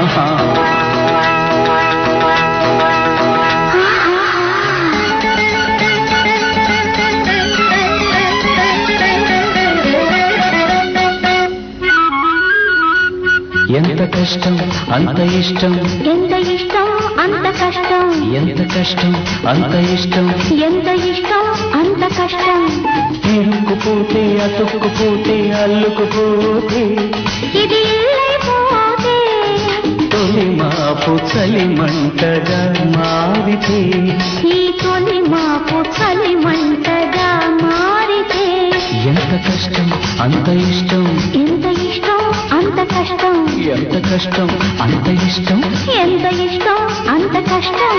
ఆహా ఎంత కష్టం అంత ఇష్టం ఎంత ఇష్టం అంత కష్టం ఎంత కష్టం అంత ఇష్టం ఎంత ఇష్టం అంత కష్టం ఇరుక్కుపోతే అతుక్కుపోతే అల్లుకుపోతే ఇది ఇల్లైపోతే తొలి మాపు చలి మంటగా మారితే ఈ తొలి మాపు చలి మంటగా మారితే ఎంత కష్టం అంత ఇష్టం ఎంత ఇష్టం అంత కష్టం ఎంత కష్టం అంత ఇష్టం ఎంత ఇష్టం అంత కష్టం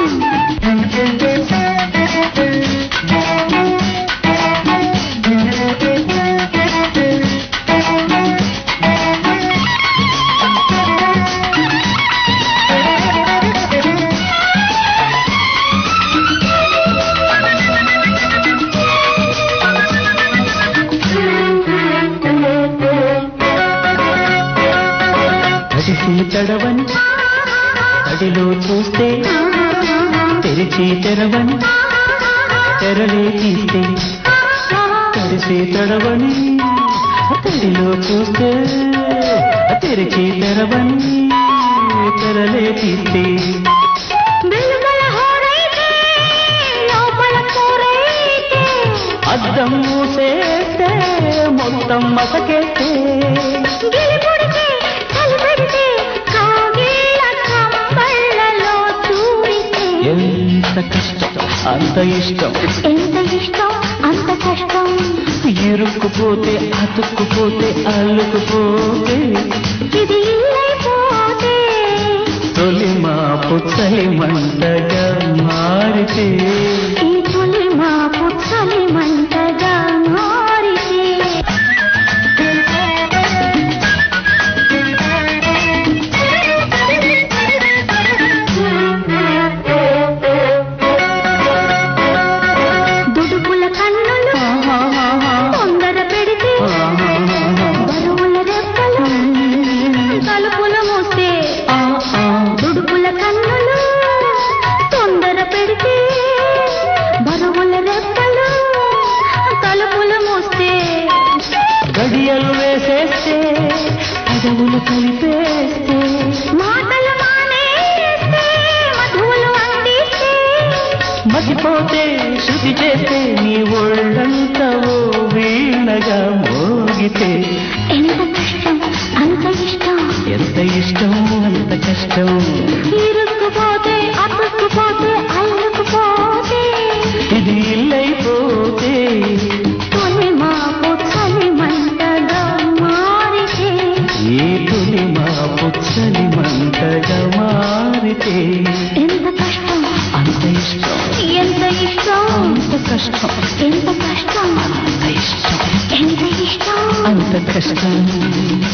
తడిసి తడవని తడిలో చూస్తే తెరిచి తెరవని తెరలే తీస్తే తడిసి తడవని తడిలో చూస్తే తెరిచి తెరవని తెరలే తీస్తే వెలుగుల హోరైతే లోపల కూరైతే అద్దం మూసేస్తే మొత్తం మసకేస్తే గిలిపుడితే చలిపెడితే కాగిళ్ళ కంబళ్ళలో చూరితే ఎంత కష్టం అంత ఇష్టం ఎంత ఇష్టం అంత కష్టం ఇరుక్కుపోతే అతుక్కుపోతే అల్లుకుపోతే ఇది ఇల్లైపోతే తొలి మాపు చలి మంటగా మారితే ఈ తొలి మాపు చలి మంటగా మారితే దుడుకుల కన్నులు తొందర పెడితే బరువుల రెప్పలు తలుపుల మూస్తే దుడుకుల కన్నులు తొందర పెడితే బరువుల రెప్పలు తలుపులు మూస్తే గడియలు వేసేస్తే పదవులు కలిపేస్తే మాటలు మానేస్తే మధువులు అందిస్తే మతిపోతే శృతి చేస్తే నీ ఒళ్ళంతా ఓ వీణగా మోగితే ఎంత కష్టం అంత ఇష్టం ఎంత ఇష్టం అంత కష్టం ఇరుక్కుపోతే అతుక్కుపోతే అల్లుకుపోతే ఇది ఇల్లైపోతే తొలి మాపు చలి మంటగా మారితే ఈ తొలి మాపు చలి మంటగా మారితే ఎంత కష్టం అంత ఇష్టం ఎంత ఇష్టం అంత కష్టం ఎంత కష్టం అంత ఇష్టం ఎంత ఇష్టం అంత కష్టం